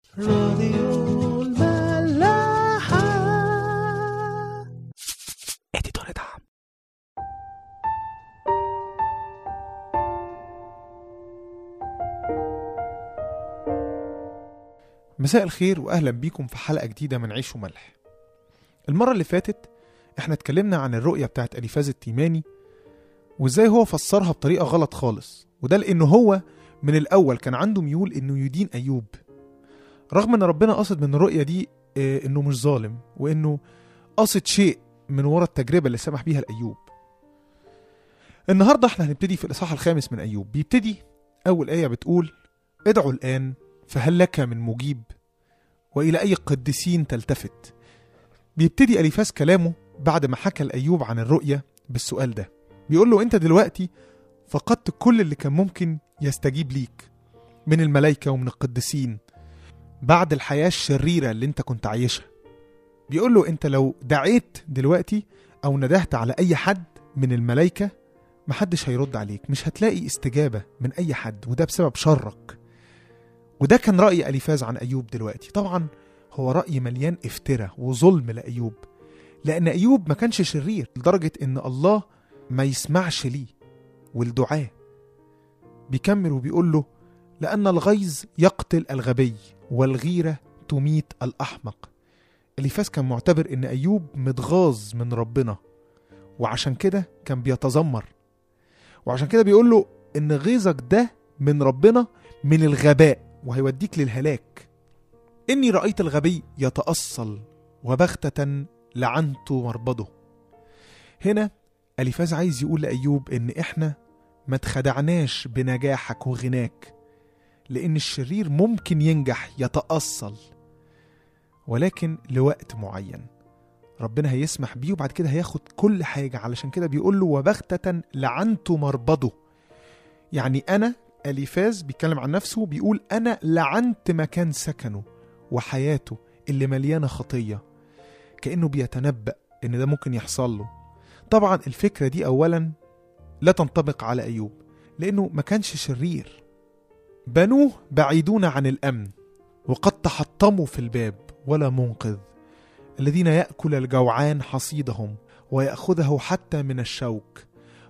راديو الملاحة اديتور دعم مساء الخير واهلا بيكم في حلقه جديده من عيش وملح المره اللي فاتت احنا اتكلمنا عن الرؤيه بتاعت اليفاز التيماني وازاي هو فسرها بطريقه غلط خالص وده لانه هو من الاول كان عنده ميول انه يدين ايوب رغم ان ربنا قصد من الرؤيه دي آه، انه مش ظالم وانه قصد شيء من ورا التجربه اللي سمح بيها لايوب النهارده احنا هنبتدي في الاصحاح الخامس من ايوب بيبتدي اول ايه بتقول ادعوا الان فهل لك من مجيب والى اي قديسين تلتفت بيبتدي اليفاس كلامه بعد ما حكى لايوب عن الرؤيه بالسؤال ده بيقول له انت دلوقتي فقدت كل اللي كان ممكن يستجيب ليك من الملائكه ومن القديسين بعد الحياه الشريره اللي انت كنت عايشها بيقول له انت لو دعيت دلوقتي او ندهت على اي حد من الملائكه محدش هيرد عليك مش هتلاقي استجابه من اي حد وده بسبب شرك وده كان راي اليفاز عن ايوب دلوقتي طبعا هو راي مليان افتراء وظلم لايوب لان ايوب ما كانش شرير لدرجه ان الله ما يسمعش ليه والدعاء بيكمل وبيقول له لان الغيظ يقتل الغبي والغيره تميت الاحمق اليفاس كان معتبر ان ايوب متغاظ من ربنا وعشان كده كان بيتذمر وعشان كده بيقول له ان غيظك ده من ربنا من الغباء وهيوديك للهلاك اني رايت الغبي يتاصل وبغته لعنت مربضه هنا اليفاز عايز يقول لايوب ان احنا ما تخدعناش بنجاحك وغناك لان الشرير ممكن ينجح يتاصل ولكن لوقت معين ربنا هيسمح بيه وبعد كده هياخد كل حاجة علشان كده بيقول له وبغتة لعنت مربضه يعني أنا أليفاز بيتكلم عن نفسه بيقول أنا لعنت مكان سكنه وحياته اللي مليانة خطية كأنه بيتنبأ إن ده ممكن يحصل له طبعا الفكرة دي أولا لا تنطبق على أيوب لأنه ما كانش شرير بنوه بعيدون عن الأمن وقد تحطموا في الباب ولا منقذ الذين ياكل الجوعان حصيدهم وياخذه حتى من الشوك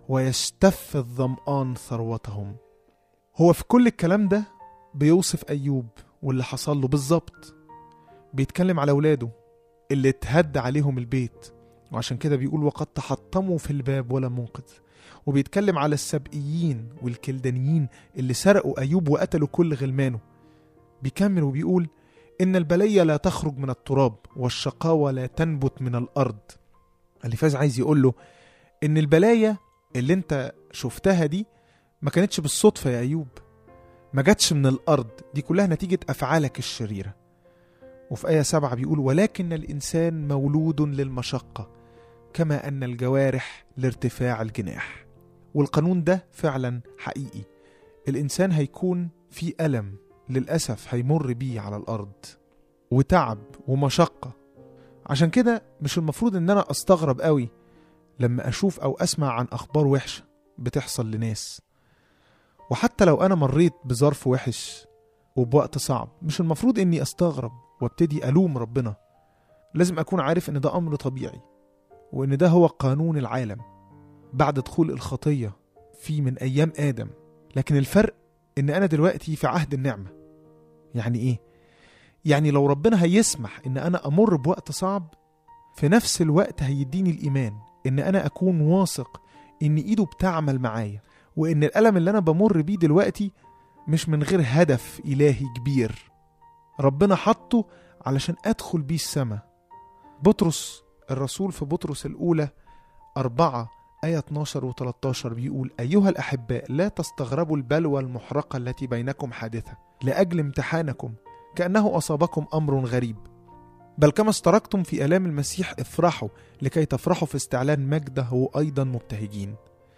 ويستف الظمان ثروتهم هو في كل الكلام ده بيوصف ايوب واللي حصل له بالظبط بيتكلم على اولاده اللي اتهد عليهم البيت وعشان كده بيقول وقد تحطموا في الباب ولا منقذ وبيتكلم على السبئيين والكلدانيين اللي سرقوا ايوب وقتلوا كل غلمانه بيكمل وبيقول إن البلية لا تخرج من التراب والشقاوة لا تنبت من الأرض اليفاز عايز يقول له إن البلايا اللي أنت شفتها دي ما كانتش بالصدفة يا أيوب ما جاتش من الأرض دي كلها نتيجة أفعالك الشريرة وفي آية سبعة بيقول ولكن الإنسان مولود للمشقة كما أن الجوارح لارتفاع الجناح والقانون ده فعلا حقيقي الإنسان هيكون في ألم للأسف هيمر بيه على الأرض وتعب ومشقة عشان كده مش المفروض إن أنا أستغرب قوي لما أشوف أو أسمع عن أخبار وحشة بتحصل لناس وحتى لو أنا مريت بظرف وحش وبوقت صعب مش المفروض إني أستغرب وابتدي ألوم ربنا لازم أكون عارف إن ده أمر طبيعي وإن ده هو قانون العالم بعد دخول الخطية فيه من أيام آدم لكن الفرق إن أنا دلوقتي في عهد النعمة يعني ايه يعني لو ربنا هيسمح ان انا امر بوقت صعب في نفس الوقت هيديني الايمان ان انا اكون واثق ان ايده بتعمل معايا وان الالم اللي انا بمر بيه دلوقتي مش من غير هدف الهي كبير ربنا حطه علشان ادخل بيه السماء بطرس الرسول في بطرس الاولى أربعة آية 12 و 13 بيقول أيها الأحباء لا تستغربوا البلوى المحرقة التي بينكم حادثة لأجل امتحانكم كأنه أصابكم أمر غريب بل كما اشتركتم في آلام المسيح افرحوا لكي تفرحوا في استعلان مجده أيضا مبتهجين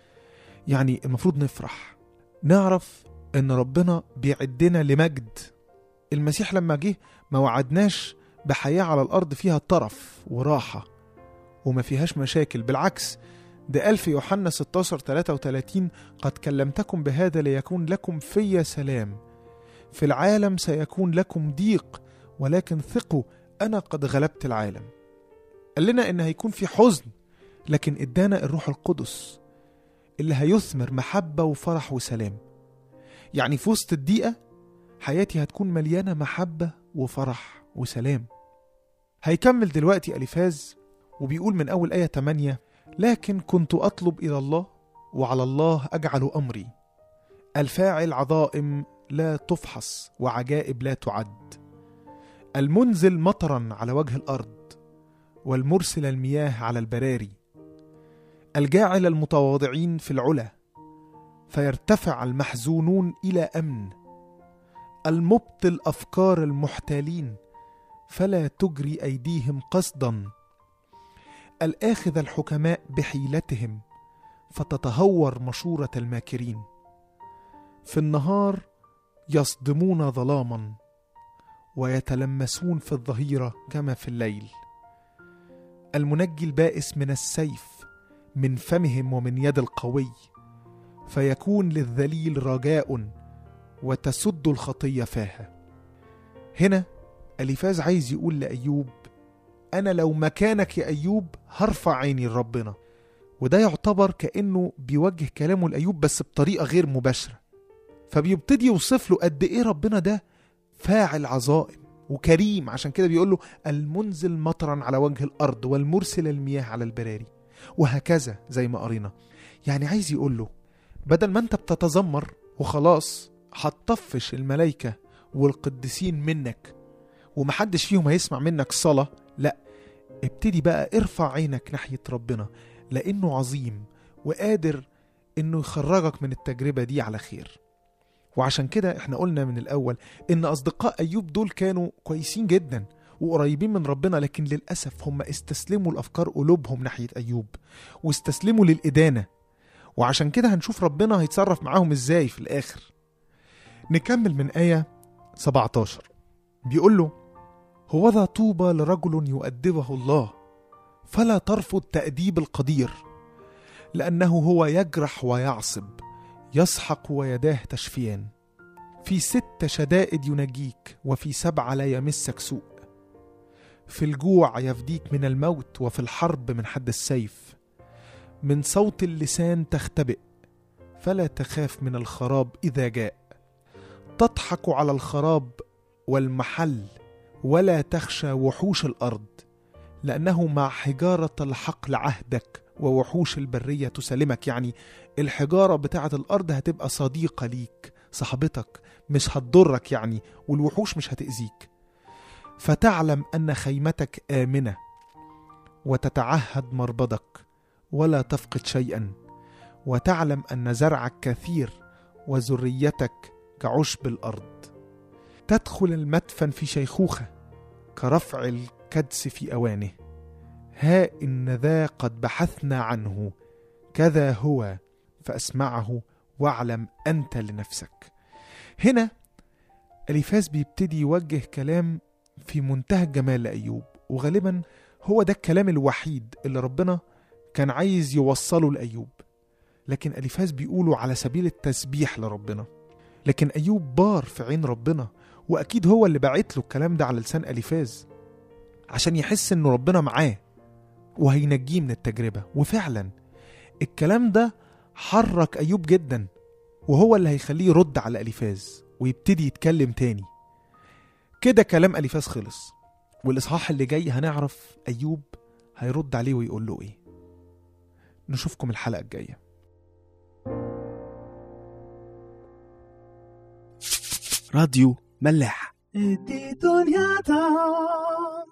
يعني المفروض نفرح نعرف ان ربنا بيعدنا لمجد المسيح لما جه ما وعدناش بحياة على الأرض فيها طرف وراحة وما فيهاش مشاكل بالعكس ده قال في يوحنا 16 33 قد كلمتكم بهذا ليكون لكم في سلام في العالم سيكون لكم ضيق ولكن ثقوا أنا قد غلبت العالم قال لنا إن هيكون في حزن لكن إدانا الروح القدس اللي هيثمر محبة وفرح وسلام يعني في وسط الضيقة حياتي هتكون مليانة محبة وفرح وسلام هيكمل دلوقتي أليفاز وبيقول من أول آية 8 لكن كنت أطلب إلى الله وعلى الله أجعل أمري الفاعل عظائم لا تفحص وعجائب لا تعد المنزل مطرا على وجه الأرض والمرسل المياه على البراري الجاعل المتواضعين في العلا فيرتفع المحزونون إلى أمن المبطل أفكار المحتالين فلا تجري أيديهم قصدا الآخذ الحكماء بحيلتهم فتتهور مشورة الماكرين في النهار يصدمون ظلاما ويتلمسون في الظهيرة كما في الليل المنجي البائس من السيف من فمهم ومن يد القوي فيكون للذليل رجاء وتسد الخطية فاها هنا أليفاز عايز يقول لأيوب أنا لو مكانك يا أيوب هرفع عيني لربنا وده يعتبر كأنه بيوجه كلامه لأيوب بس بطريقة غير مباشرة فبيبتدي يوصف له قد إيه ربنا ده فاعل عظائم وكريم عشان كده بيقول له المنزل مطرا على وجه الأرض والمرسل المياه على البراري وهكذا زي ما قرينا يعني عايز يقول له بدل ما انت بتتذمر وخلاص هتطفش الملايكة والقديسين منك ومحدش فيهم هيسمع منك صلاة لا ابتدي بقى ارفع عينك ناحية ربنا لأنه عظيم وقادر انه يخرجك من التجربة دي على خير وعشان كده احنا قلنا من الأول ان أصدقاء أيوب دول كانوا كويسين جدا وقريبين من ربنا لكن للأسف هم استسلموا لأفكار قلوبهم ناحية أيوب واستسلموا للإدانة وعشان كده هنشوف ربنا هيتصرف معاهم ازاي في الآخر نكمل من آية 17 بيقول له هوذا طوبى لرجل يؤدبه الله فلا ترفض تأديب القدير لأنه هو يجرح ويعصب يسحق ويداه تشفيان في ست شدائد ينجيك وفي سبعة لا يمسك سوء في الجوع يفديك من الموت وفي الحرب من حد السيف من صوت اللسان تختبئ فلا تخاف من الخراب إذا جاء تضحك على الخراب والمحل ولا تخشى وحوش الأرض لأنه مع حجارة الحقل عهدك ووحوش البرية تسلمك يعني الحجارة بتاعة الأرض هتبقى صديقة ليك صاحبتك مش هتضرك يعني والوحوش مش هتأذيك فتعلم أن خيمتك آمنة وتتعهد مربضك ولا تفقد شيئا وتعلم أن زرعك كثير وذريتك كعشب الأرض تدخل المدفن في شيخوخة كرفع الكدس في أوانه ها إن ذا قد بحثنا عنه كذا هو فأسمعه واعلم أنت لنفسك هنا أليفاز بيبتدي يوجه كلام في منتهى الجمال لأيوب وغالبا هو ده الكلام الوحيد اللي ربنا كان عايز يوصله لأيوب لكن أليفاز بيقوله على سبيل التسبيح لربنا لكن أيوب بار في عين ربنا وأكيد هو اللي بعت له الكلام ده على لسان أليفاز عشان يحس إنه ربنا معاه وهينجيه من التجربة وفعلا الكلام ده حرك أيوب جدا وهو اللي هيخليه يرد على أليفاز ويبتدي يتكلم تاني كده كلام أليفاز خلص والإصحاح اللي جاي هنعرف أيوب هيرد عليه ويقول له إيه نشوفكم الحلقة الجاية راديو ملاح دي دنيا